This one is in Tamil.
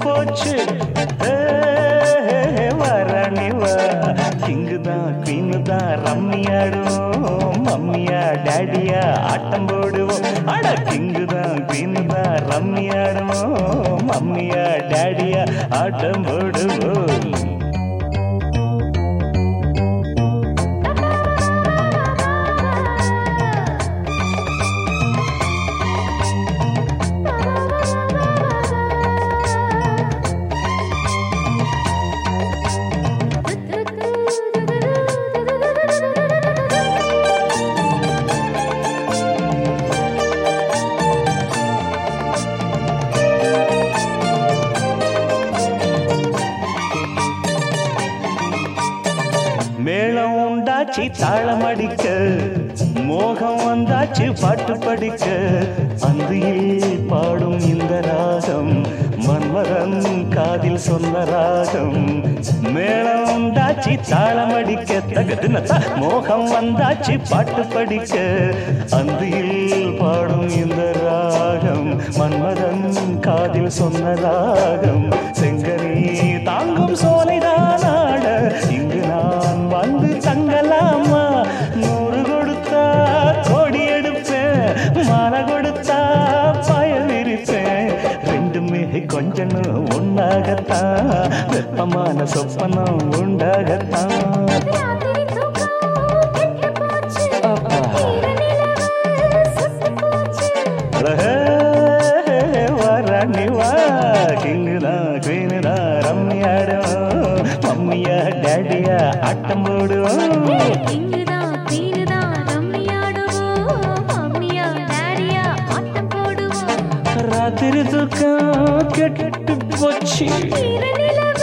போச்சு ஏ, வரணிவா கிங்கு தான் குவீனு தான் ரம்மியாடுவோம் மம்மியா டேடியா ஆட்டம் போடுவோம் அட கிங்கு தான் குவீனு தான் ரம்மியாடுவோம் மம்மியா டேடியா ஆட்டம் போடுவோம் மேளம் உண்டாச்சு தாளம் அடிக்க மோகம் வந்தாச்சு பாட்டு படிக்க அந்தியில் பாடும் இந்த ராகம் மன்மதன் காதில் சொன்ன ராகம் மேளம் உண்டாச்சு தாளம் அடிக்க தகுதுன மோகம் வந்தாச்சு பாட்டு படிக்க அந்தியில் பாடும் இந்த ராகம் மன்மதன் காதில் சொன்ன ராகம் செங்கனி தாங்கும் சோலைதான் ஆட இங்கு நான் வந்து தங்கலாமா நூறு கொடுத்தா கோடி எடுப்பேன் மாலை கொடுத்தா பயல் இருப்பேன் ரெண்டுமே கொஞ்சனும் உண்டாகத்தான் வெப்பமான சொப்பனம் உண்டாகத்தான் ராத்திரி தூக்கம் கெட்டு போச்சு ஈர நிலவு சுட்டு போச்சு அழகே வரணிவா கிங்குதா குயினுதா ரம்மியாடும் மம்மியா டேடியா ஆட்டம் போடுவோம் கிங்குதா பீனுதா ரம்மியாடுவோம் மம்மியா டாடியா ஆட்டம் போடுவோம் ராத்திரி தூக்கம் கெட்டு போச்சு ஈர நிலவு